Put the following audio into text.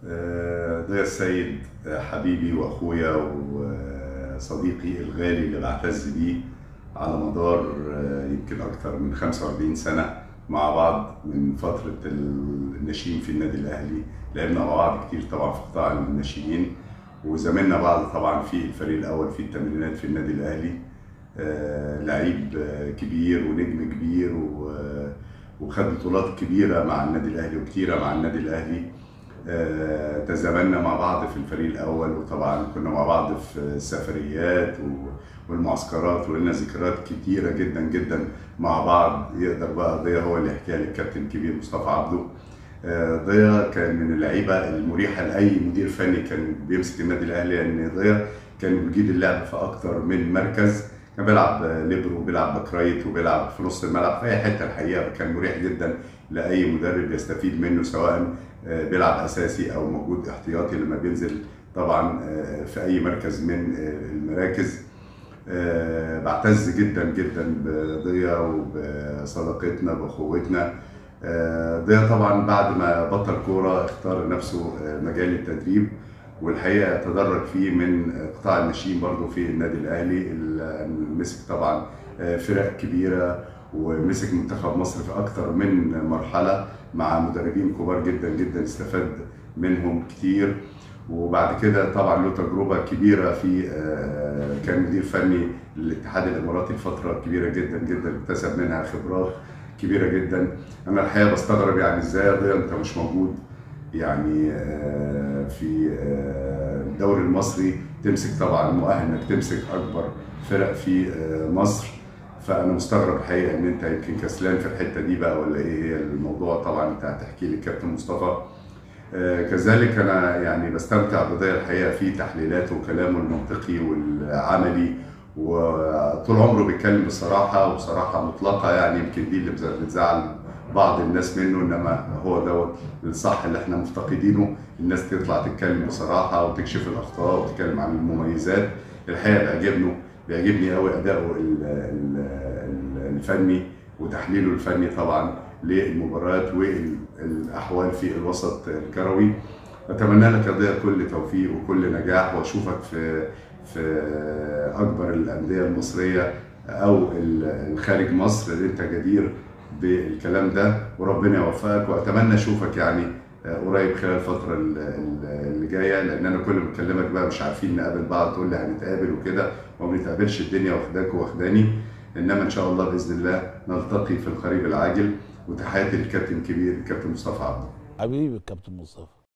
آه، ضياء السيد آه، حبيبي واخويا وصديقي الغالي اللي بعتز بيه على مدار آه، يمكن اكثر من 45 سنه مع بعض من فتره الناشئين في النادي الاهلي لعبنا مع بعض كتير طبعا في قطاع الناشئين وزميلنا بعض طبعا في الفريق الاول في التمرينات في النادي الاهلي آه، لعيب آه، كبير ونجم كبير و- وخد بطولات كبيره مع النادي الاهلي وكتيره مع النادي الاهلي آه، تزاملنا مع بعض في الفريق الاول وطبعا كنا مع بعض في السفريات و- والمعسكرات ولنا ذكريات كتيره جدا جدا مع بعض يقدر بقى ضياء هو اللي يحكيها للكابتن الكبير مصطفى عبده آه، ضياء كان من اللعيبه المريحه لاي مدير فني كان بيمسك النادي الاهلي لان ضياء كان بيجيد اللعب في اكتر من مركز كان بيلعب ليبرو وبيلعب باك رايت وبيلعب في نص الملعب في اي حته الحقيقه كان مريح جدا لاي مدرب يستفيد منه سواء آه، بيلعب اساسي او موجود احتياطي لما بينزل طبعا آه، في اي مركز من آه، المراكز آه، بعتز جدا جدا بضياء وبصداقتنا باخوتنا آه، ضياء طبعا بعد ما بطل كوره اختار نفسه آه، مجال التدريب والحقيقه تدرج فيه من قطاع الناشئين برضه في النادي الاهلي اللي مسك طبعا آه، فرق كبيره ومسك منتخب مصر في اكثر من مرحله مع مدربين كبار جدا جدا استفاد منهم كتير وبعد كده طبعا له تجربه كبيره في آه، كان مدير فني للاتحاد الاماراتي لفتره كبيره جدا جدا اكتسب منها خبرات كبيره جدا انا الحقيقه بستغرب يعني ازاي يا ضياء انت مش موجود يعني آه، في آه، الدوري المصري تمسك طبعا مؤهل انك تمسك اكبر فرق في آه، مصر فانا مستغرب الحقيقه ان انت يمكن كسلان في الحته دي بقى ولا ايه هي الموضوع طبعا انت هتحكي لي كابتن مصطفى آه، كذلك انا يعني بستمتع بضياء الحقيقه في تحليلاته وكلامه المنطقي والعملي وطول عمره بيتكلم بصراحه وبصراحه مطلقه يعني يمكن دي اللي بز- بتزعل بعض الناس منه انما هو دوت الصح اللي احنا مفتقدينه الناس تطلع تتكلم بصراحه وتكشف الاخطاء وتتكلم عن المميزات الحقيقه بيعجبنه بيعجبني قوي اداؤه ال- ال- ال- الفني وتحليله الفني طبعا للمباريات والاحوال في الوسط الكروي اتمنى لك يا ضياء كل توفيق وكل نجاح واشوفك في في اكبر الانديه المصريه او ال- الخارج مصر اللي انت جدير بالكلام ده وربنا يوفقك واتمنى اشوفك يعني قريب خلال الفترة ال- ال- اللي جاية لأن أنا كل ما بكلمك بقى مش عارفين نقابل بعض تقول لي هنتقابل وكده وما بنتقابلش الدنيا واخداك واخداني إنما إن شاء الله بإذن الله نلتقي في القريب العاجل وتحياتي للكابتن الكبير الكابتن مصطفى عبده حبيبي الكابتن مصطفى